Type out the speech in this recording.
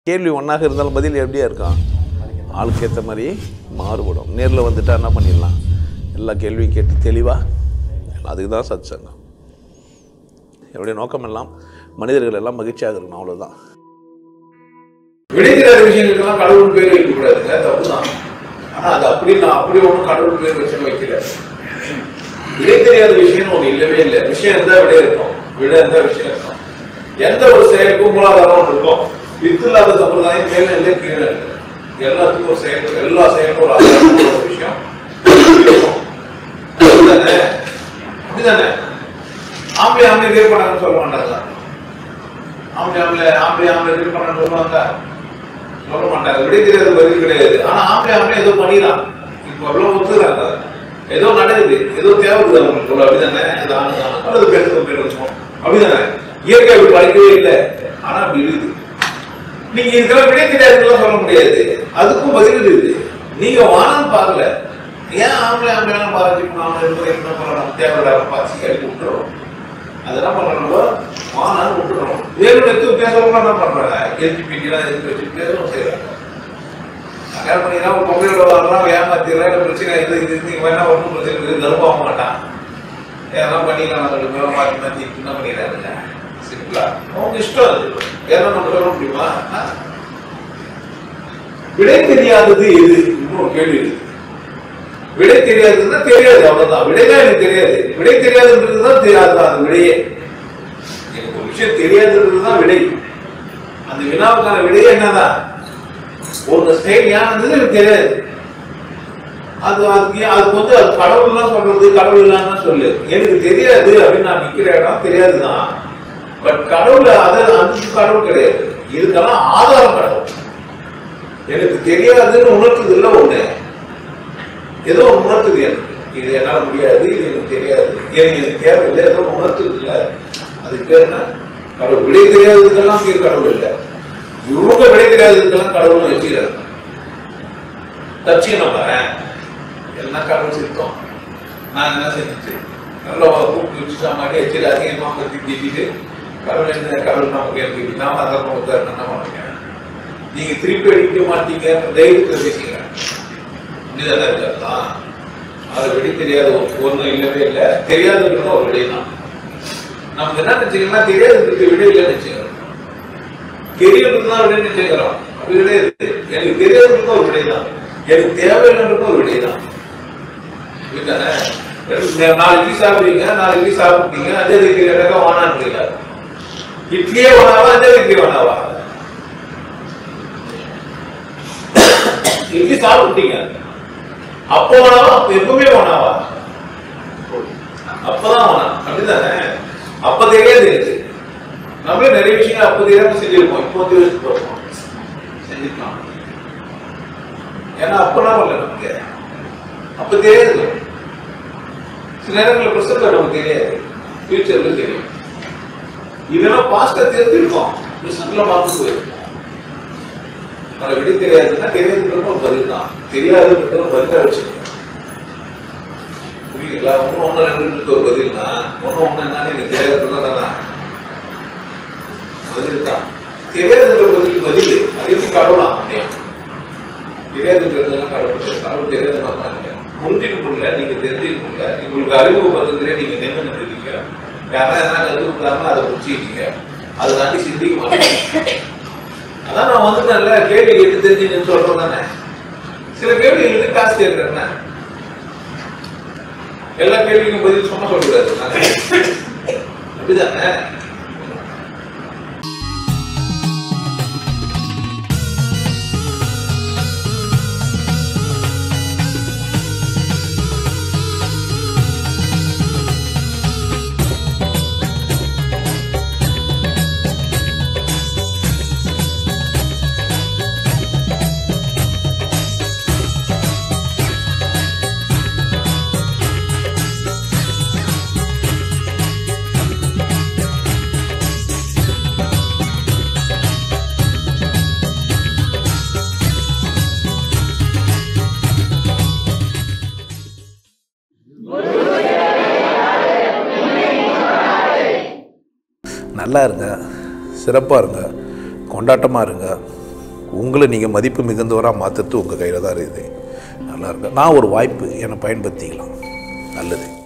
கேள்வி ஒன்றாக இருந்தாலும் பதில் எப்படியா இருக்கும் ஆளுக்கு ஏற்ற மாதிரி மாறுபடும் நேரில் வந்துட்டா என்ன பண்ணிடலாம் எல்லா கேள்வியும் கேட்டு தெளிவாக அதுக்கு தான் சத் சங்கம் என்னுடைய நோக்கம் எல்லாம் மனிதர்கள் எல்லாம் மகிழ்ச்சியாக இருக்கணும் அவ்வளோதான் விடை தெரியாத விஷயங்களுக்கெல்லாம் கடவுள் பேர் வைக்கக்கூடாதுங்க தப்பு தான் ஆனா அது அப்படி நான் அப்படி ஒன்றும் கடவுள் பேர் வச்சு வைக்கல விடை தெரியாத விஷயம் ஒண்ணு இல்லவே இல்லை விஷயம் இருந்தா விடை இருக்கும் விடை இருந்தா விஷயம் இருக்கும் எந்த ஒரு செயலுக்கும் மூலாதாரம் ஒண்ணு இருக்கும் வித்து இல்லாத சம்பிரதாயம் மேல இல்லை கீழே இல்லை எல்லாத்துக்கும் ஒரு செயல் எல்லா செயலுக்கும் ஒரு ஆதாரம் ஒரு விஷயம் இருக்கும். அப்படிதானே அப்படிதானே ஆம்பளை ஆம்பளை ரேப் பண்ணாங்கன்னு சொல்ல மாட்டாங்க ஆம்பளை ஆம்பளை ஆம்பளை ஆம்பளை ரேப் பண்ணான்னு சொல்லுவாங்க சொல்ல மாட்டாங்க விடை தெரியாத பதில் கிடையாது ஆனா ஆம்பளை ஆம்பளை ஏதோ பண்ணிடலாம் இப்ப எவ்வளவு ஒத்துக்கிறாங்க ஏதோ நடக்குது ஏதோ தேவைப்படுது அவங்களுக்கு அப்படிதானே அது ஆணு தானே அல்லது பெண்ணுக்கு பேர் வச்சோம் அப்படிதானே இயற்கை அப்படி படிக்கவே இல்லை ஆனா அப்படி இருக்குது நீங்க இதுக்கெல்லாம் விடை தெரியாதுன்னு சொல்ல முடியாது அதுக்கும் பதில் இருக்குது நீங்க வானம் பார்க்கல ஏன் ஆம்பளை ஆம்பளை பாராட்டி நாம இருக்கிற என்ன பண்ணணும் தேவையில்லாம பாசி அடிக்க விட்டுறோம் அதெல்லாம் பண்ணணும் வானம் விட்டுறோம் வேறு எடுத்து பேசுறவங்க என்ன பண்றாங்க எல்ஜிபிடி எல்லாம் எதுக்கு வச்சு பேசவும் செய்யறாங்க கல்யாணம் பண்ணினா ஒரு பொம்பளையோட வரலாம் ஏமாத்திடலாம் இல்லை பிரச்சனை இது இது இது இவன் என்ன ஒன்றும் பிரச்சனை இருக்குது கருப்பாக மாட்டான் ஏதெல்லாம் பண்ணிக்கலாம் ரெண்டு பேரும் மாற்றி மாற்றி என்ன பண்ணிடுறாருங்க சிம்பிளா அவங்க இஷ்டம் அது ஏன்னா நம்ம சொல்ல முடியுமா ஆ? விடை தெரியாதது எது இன்னொரு கேள்வி இருக்கு விடை தெரியாதுன்னா தெரியாது அவ்வளவுதான் விடைதான் எனக்கு தெரியாது விடை தெரியாதுன்றதுதான் தெரியாது அது விடையே எனக்கு ஒரு விஷயம் தெரியாதுன்றதுதான் விடை அந்த வினாவுக்கான விடையே என்னதான் ஒரு செயல் ஏன் எனக்கு தெரியாது அது அதுக்கு ஏன் அதுக்கு வந்து அது கடவுள்லாம் சொல்றது கடவுள் இல்லாம சொல்லு எனக்கு தெரியாது அப்படின்னு நான் நிக்கிற இடம் தெரியாதுதான் பட் கடவுள் அது அந்த கடவுள் கிடையாது இதுக்கெல்லாம் ஆதாரம் கடவுள் எனக்கு தெரியாதுன்னு உணர்த்துது இல்ல ஒண்ணு ஏதோ ஒண்ணு உணர்த்துது எனக்கு இது என்னால முடியாது இது எனக்கு தெரியாது எனக்கு எனக்கு தேவையில்லை ஏதோ ஒண்ணு உணர்த்துது இல்ல அதுக்கு பேர் என்ன கடவுள் விடை தெரியாததுக்கெல்லாம் பேர் கடவுள் இல்லை இவங்க விடை தெரியாததுக்கெல்லாம் கடவுள் வச்சுக்கிறாரு தச்சுக்கணும் பாரேன் எல்லாம் கடவுள் சித்தம் நான் என்ன செஞ்சுட்டு நல்லா கூப்பிட்டு வச்சுட்டா மாதிரி வச்சுட்டு அதிகமாக பற்றி திட்டிட்டு கடவுள் என்ன கடவுள் நமக்கு எனக்கு நாம அதை நமக்கு என்ன பண்ணுங்க நீங்க திருப்பி அடிக்க மாட்டீங்க தைரியத்தில் பேசுங்க இதுதான் இருக்காருதா அது விடை தெரியாத ஒன்றும் இல்லவே இல்லை தெரியாதுன்னு ஒரு விடை தான் நமக்கு என்ன நினைச்சீங்கன்னா தெரியாதுக்கு விடை இல்லைன்னு நினைச்சுக்கிறோம் தெரியறதுக்கு தான் விடை நினைச்சுக்கிறோம் அப்படி கிடையாது எனக்கு தெரியாதுக்கு ஒரு விடை தான் எனக்கு தேவையில்லைன்றது ஒரு விடை தான் புரியுதானே? நாலு இட்லி சாப்பிடுறீங்க நாலு இட்லி சாப்பிட்டீங்க அதே இட்லி கேட்டாக்கா வானான்றீங்க இட்லியே வேணாவா அதே இட்லி வேணாவா இட்லி சாப்பிட்டீங்க அப்போ வேணாவா அப்ப எப்பவுமே வேணாவா அப்பதான் வேணாம் அப்படிதானே அப்ப தெரியாது எனக்கு நம்மளே நிறைய விஷயங்கள் அப்ப தெரியாம செஞ்சிருப்போம் இப்போ வந்து யோசிச்சு பார்ப்போம் செஞ்சிருக்கலாம் ஏன்னா அப்பெல்லாம் இல்லை நமக்கு அப்ப தெரியாது சில நேரங்களில் பிரசன்ட்ல நமக்கு தெரியாது ஃபியூச்சர்ல தெரியும் இதெல்லாம் பாஸ்டா தெரிஞ்சிருக்கோம் பிரசன்ட்ல பார்த்து போயிருக்கோம் அதை விட தெரியாதுன்னா தெரியாதுன்றது ஒரு பதில் தான் தெரியாதுன்றது ஒரு பதிலா வச்சுக்கணும் புரியுங்களா ஒன்று ஒன்று ரெண்டுன்றது ஒரு பதில்னா ஒன்று ஒன்று என்னன்னு எனக்கு தெரியாதுன்றதா தானே பதில் தான் தெரியாதுன்ற பதில் பதில் அது எப்படி கடவுளா முடியும் தெரியாதுன்றதுலாம் கடவுள் கடவுள் தெரியாத மாதிரி முன்னிருப்புல நீங்க தெரிஞ்சிருக்கீங்க உங்களுக்கு அறிமுகப்படுத்துகிற நீங்க நின்று நின்றுருக்கீங்க யாரா என்ன கற்றுக்கிட்டாம அதை முடிச்சிருக்கீங்க அதை தாண்டி சிந்திக்க மாட்டீங்க அதான் நான் வந்துட்டேன்ல கேள்வி கேட்டு தெரிஞ்சுன்னு சொல்றேன் தானே சில கேள்விகளுக்கு காசு கேட்கிறேன் எல்லா கேள்விக்கும் பதில் சும்மா சொல்லக்கூடாது நானே. அப்படிதானே நல்லா இருங்க சிறப்பாக இருங்க கொண்டாட்டமாக இருங்க உங்களை நீங்கள் மதிப்பு மிகுந்தவராக மாற்றுறது உங்கள் கையில் தான் இருக்குது நல்லா இருக்கு நான் ஒரு வாய்ப்பு என்னை பயன்படுத்திக்கலாம் நல்லது